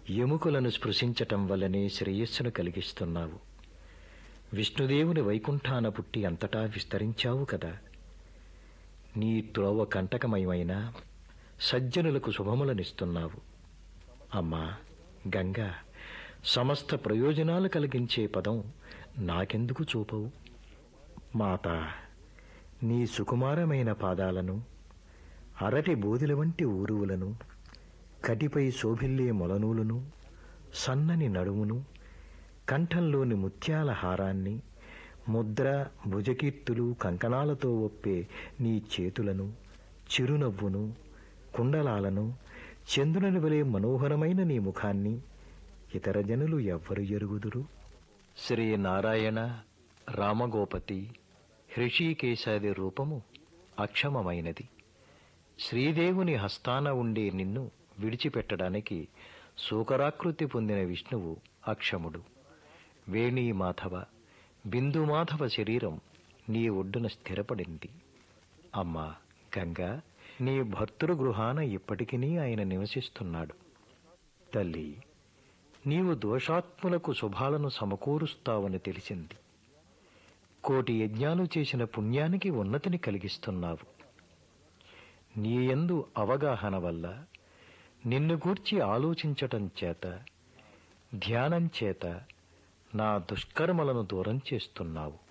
ఎముకలను స్పృశించటం వల్లనే శ్రేయస్సును కలిగిస్తున్నావు విష్ణుదేవుని వైకుంఠాన పుట్టి అంతటా విస్తరించావు కదా నీ త్రోవ కంటకమయమైన సజ్జనులకు శుభములనిస్తున్నావు అమ్మా గంగా సమస్త ప్రయోజనాలు కలిగించే పదం నాకెందుకు చూపవు మాత నీ సుకుమారమైన పాదాలను అరటి బోధిల వంటి ఊరువులను కటిపై శోభిల్లే మొలనూలును సన్నని నడుమును కంఠంలోని ముత్యాల హారాన్ని ముద్ర భుజకీర్తులు కంకణాలతో ఒప్పే నీ చేతులను చిరునవ్వును కుండలాలను చంద్రుని వలె మనోహరమైన నీ ముఖాన్ని ఇతర జనులు ఎవ్వరు ఎరుగుదురు శ్రీ నారాయణ రామగోపతి హృషికేశాది రూపము అక్షమమైనది శ్రీదేవుని హస్తాన ఉండే నిన్ను విడిచిపెట్టడానికి శూకరాకృతి పొందిన విష్ణువు అక్షముడు వేణీ మాధవ బిందు మాధవ శరీరం నీ ఒడ్డున స్థిరపడింది అమ్మా గంగా నీ భర్తృ గృహాన ఇప్పటికీ ఆయన నివసిస్తున్నాడు తల్లి నీవు దోషాత్ములకు శుభాలను సమకూరుస్తావని తెలిసింది కోటి యజ్ఞాలు చేసిన పుణ్యానికి ఉన్నతిని కలిగిస్తున్నావు నీయందు అవగాహన వల్ల నిన్ను గూర్చి ఆలోచించటం చేత ధ్యానం చేత నా దుష్కర్మలను దూరం చేస్తున్నావు